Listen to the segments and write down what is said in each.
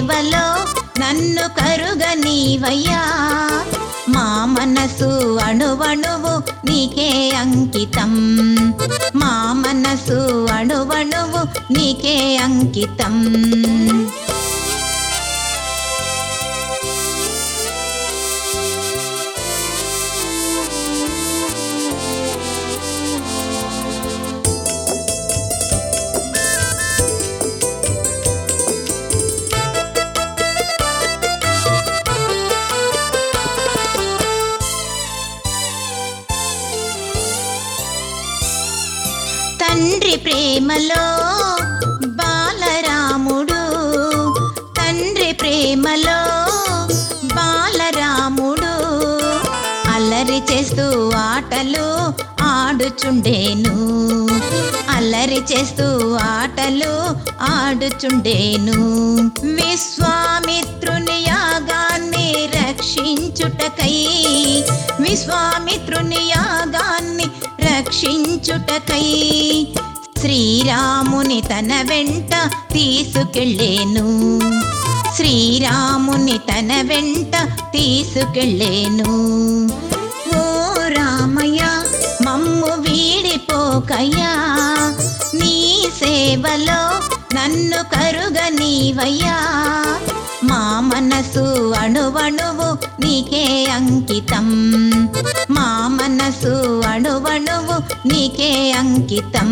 సేవలో నన్ను కరుగనీవయ్యా మా మనసు అణువణువు నీకే అంకితం మా మనసు అణువణువు నీకే అంకితం తండ్రి ప్రేమలో బాలరాముడు తండ్రి ప్రేమలో బాలరాముడు అల్లరి చేస్తూ ఆటలు ఆడుచుండేను అల్లరి చేస్తూ ఆటలు ఆడుచుండేను విశ్వామిత్రుని యాగాన్ని రక్షించుటకై విశ్వామిత్రుని యాగాన్ని రక్షించుటకై శ్రీరాముని తన వెంట తీసుకెళ్ళేను శ్రీరాముని తన వెంట తీసుకెళ్ళేను ఓ రామయ్య మమ్ము వీడిపోకయ్యా నీ సేవలో నన్ను కరుగనీవయ్యా మా మనసు అణువణువు నీకే అంకితం మా మనసు అణువణువు నీకే అంకితం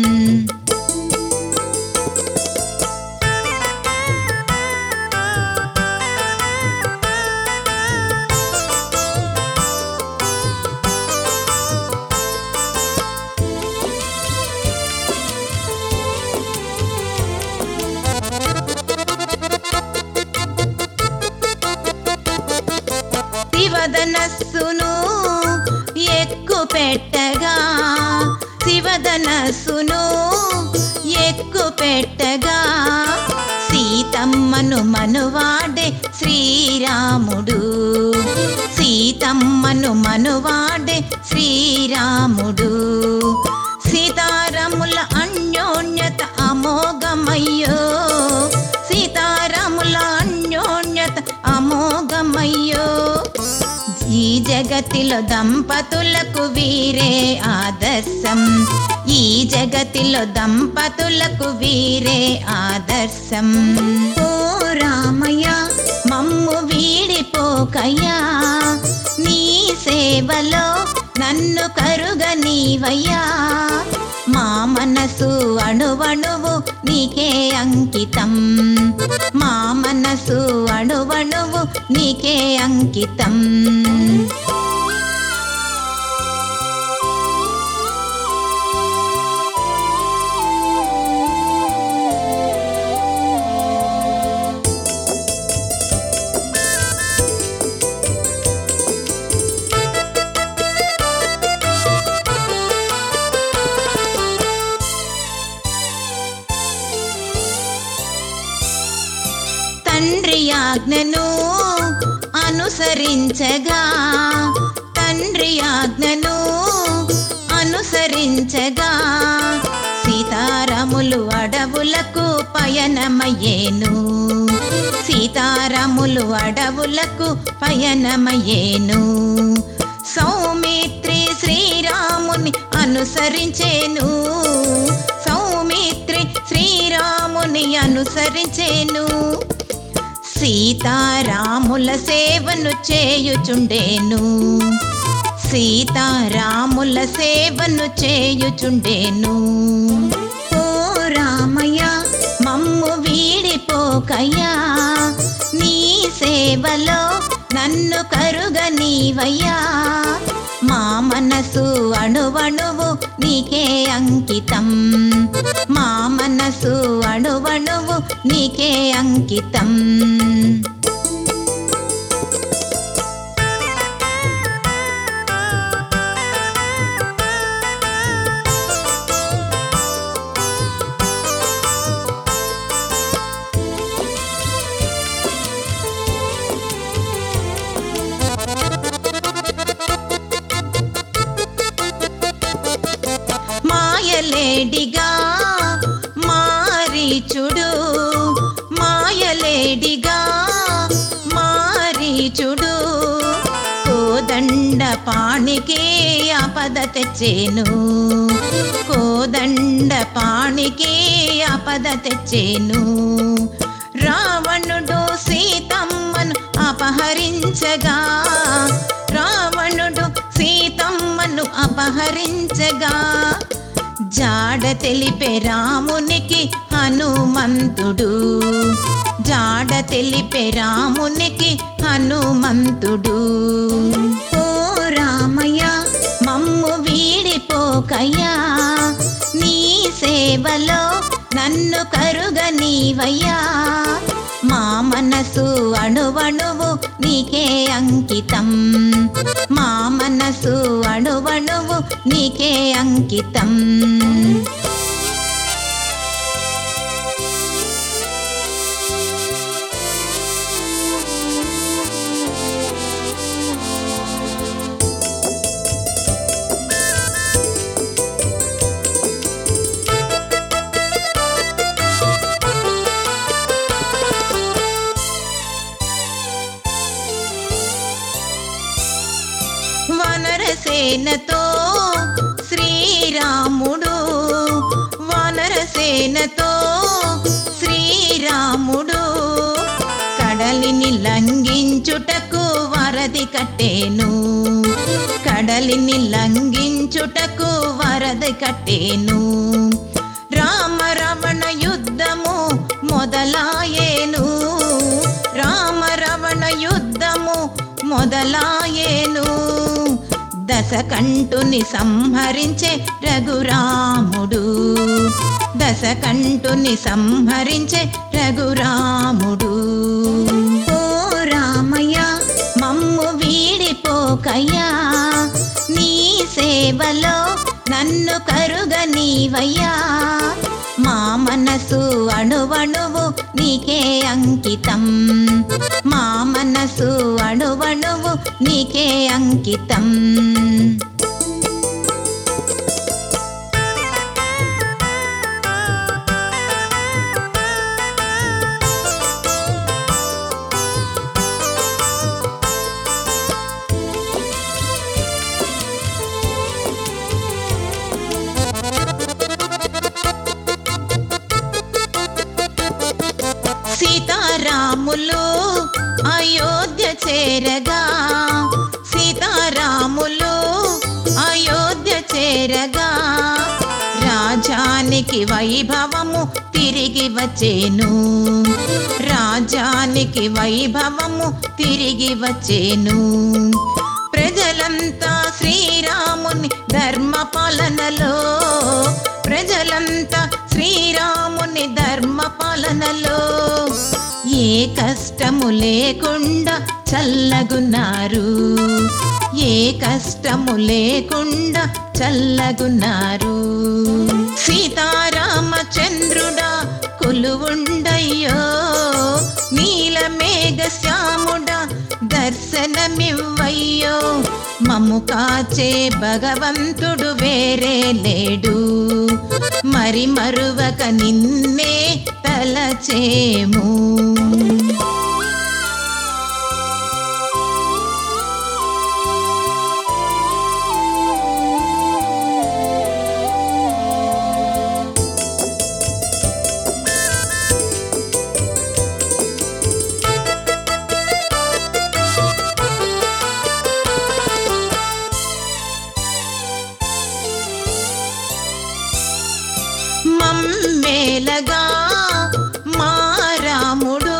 శివధనస్సును ఎక్కు పెట్టగా శివధనస్సును ఎక్కు పెట్టగా సీతమ్మను మనువాడే శ్రీరాముడు సీతమ్మను మనువాడే శ్రీరాముడు సీతారాముల అన్యోన్యత అమోఘమయ్యో సీతారాముల అన్యోన్యత అమోఘమయ్యో ఈ జగతిలో దంపతులకు వీరే ఆదర్శం ఈ జగతిలో దంపతులకు వీరే ఆదర్శం ఓ రామయ్య మమ్ము వీడిపోకయ్యా నీ సేవలో నన్ను కరుగనీవయ్యా మా మనసు అణువణువు నీకే అంకితం మా మనసు అణువణువు నీకే అంకితం తండ్రి ఆజ్ఞను అనుసరించగా తండ్రి ఆజ్ఞను అనుసరించగా సీతారాములు అడవులకు పయనమయ్యేను సీతారాములు అడవులకు పయనమయ్యేను సౌమిత్రి శ్రీరాముని అనుసరించేను సౌమిత్రి శ్రీరాముని అనుసరించేను సీతారాముల సేవను చేయుచుండేను సీతారాముల సేవను చేయుచుండేను ఓ రామయ్య మమ్ము వీడిపోకయ్యా నీ సేవలో నన్ను కరుగనీవయ్యా మా మనసు అణువణువు నీకే అంకితం మా మనసు అణువణువు నీకే అంకితం మాయలేడిగా మారీచుడు మాయలేడిగా పానికి ఆపద తెచ్చేను కోదండ పానికి ఆపద తెచ్చేను రావణుడు సీతమ్మను అపహరించగా రావణుడు సీతమ్మను అపహరించగా జాడ తెలిపే రామునికి హనుమంతుడు జాడ తెలిపే రామునికి హనుమంతుడు ఓ రామయ్య మమ్ము వీడిపోకయ్యా నీ సేవలో నన్ను కరుగనీవయ్యా మా మనసు అణువణువు నీకే అంకితం మా మనసు అణువణువు నీకే అంకితం వనరసేనతో శ్రీరాముడు వనరసేనతో శ్రీరాముడు కడలిని లంఘించుటకు వరది కట్టేను కడలిని లంఘించుటకు వరది కట్టేను రామ రమణ యుద్ధము మొదలాయేను రామ రమణ యుద్ధము మొదలాయేను దశకంఠుని సంహరించే రఘురాముడు దశకంఠుని సంహరించే రఘురాముడు ఓ రామయ్య మమ్ము వీడిపోకయ్యా నీ సేవలో నన్ను కరుగనీవయ్యా మా మనసు అణువణువు నీకే అంకితం మా మనసు అణువణువు నీకే అంకితం సీతారాములు అయోధ్య చేరగా సీతారాములు అయోధ్య చేరగా రాజానికి వైభవము తిరిగి వచ్చేను రాజానికి వైభవము తిరిగి వచ్చేను ప్రజలంతా శ్రీరాముని ధర్మ పాలనలో ప్రజలంతా శ్రీరాముని ధర్మ పాలనలో ఏ కష్టము లేకుండా చల్లగున్నారు ఏ కష్టము లేకుండా చల్లగున్నారు సీతారామచంద్రుడా కొలువుండయ్యో నీలమేఘ శ్యాముడా దర్శనమివ్వయ్యో మమ్ము కాచే భగవంతుడు వేరే లేడు మరి మరువక నిన్నే తలచేము మమ్మేలగా మా రాముడు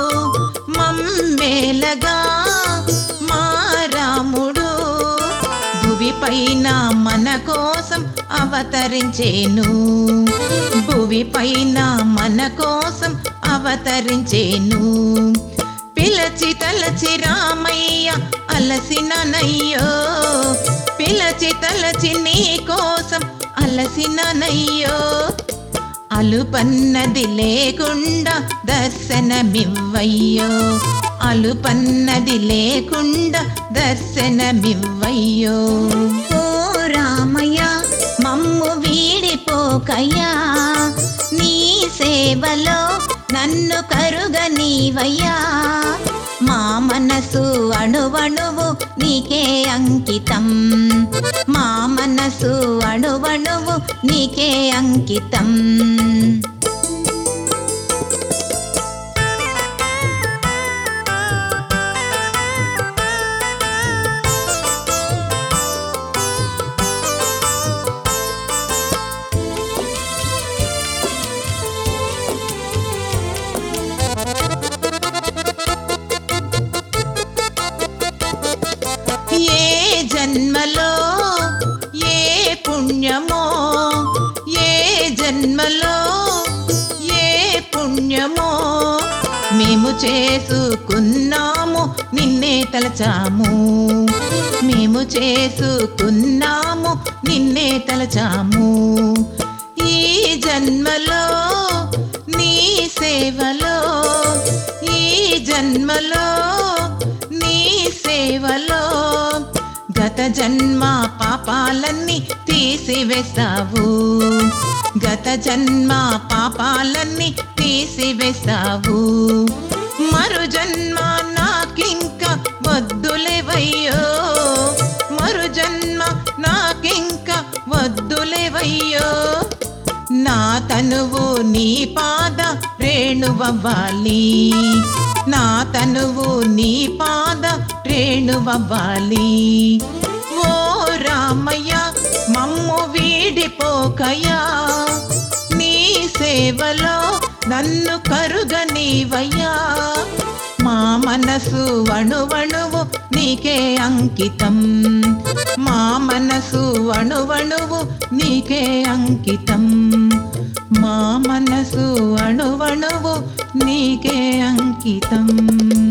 మమ్మేలగా మా రాముడు భువి పైన మన కోసం అవతరించేను భువి పైన మన కోసం అవతరించేను పిలచి తలచి రామయ్య అలసిననయ్యో పిలచి తలచి నీ కోసం అలసిననయ్యో అలుపన్నది లేకుండా దర్శనమివ్వయ్యో అలుపన్నది లేకుండా దర్శనమివ్వయ్యో ఓ రామయ్య మమ్ము వీడిపోకయ్యా నీ సేవలో నన్ను కరుగనీవయ్యా మా మనసు అణువణువు నీకే అంకితం మా మనసు అణువణువు నీకే అంకితం ఏ జన్మలో ఏ పుణ్యమో ఏ జన్మలో ఏ పుణ్యమో మేము చేసుకున్నాము నిన్నే తలచాము మేము చేసుకున్నాము నిన్నే తలచాము ఈ జన్మలో నీ సేవలో ఈ జన్మలో నీ సేవలో గత జన్మ పాపాలన్నీ తీసివేస్తావు గత జన్మ పాపాలన్నీ తీసివేస్తావు మరు జన్మ నాకింక వద్దులేవయ్యో మరు జన్మ నాకింక వద్దులేవయ్యో నా తనువు నీ పాద రేణువవ్వాలి నా తనువు నీ పాద రేణువవ్వాలి ఓ రామయ్య మమ్ము వీడిపోకయ్యా నీ సేవలో నన్ను కరుగనీవయ్యా మా మనసు అణువణువు నీకే అంకితం మా మనసు అణువణువు నీకే అంకితం మా మనసు అణువణువు నీకే అంకితం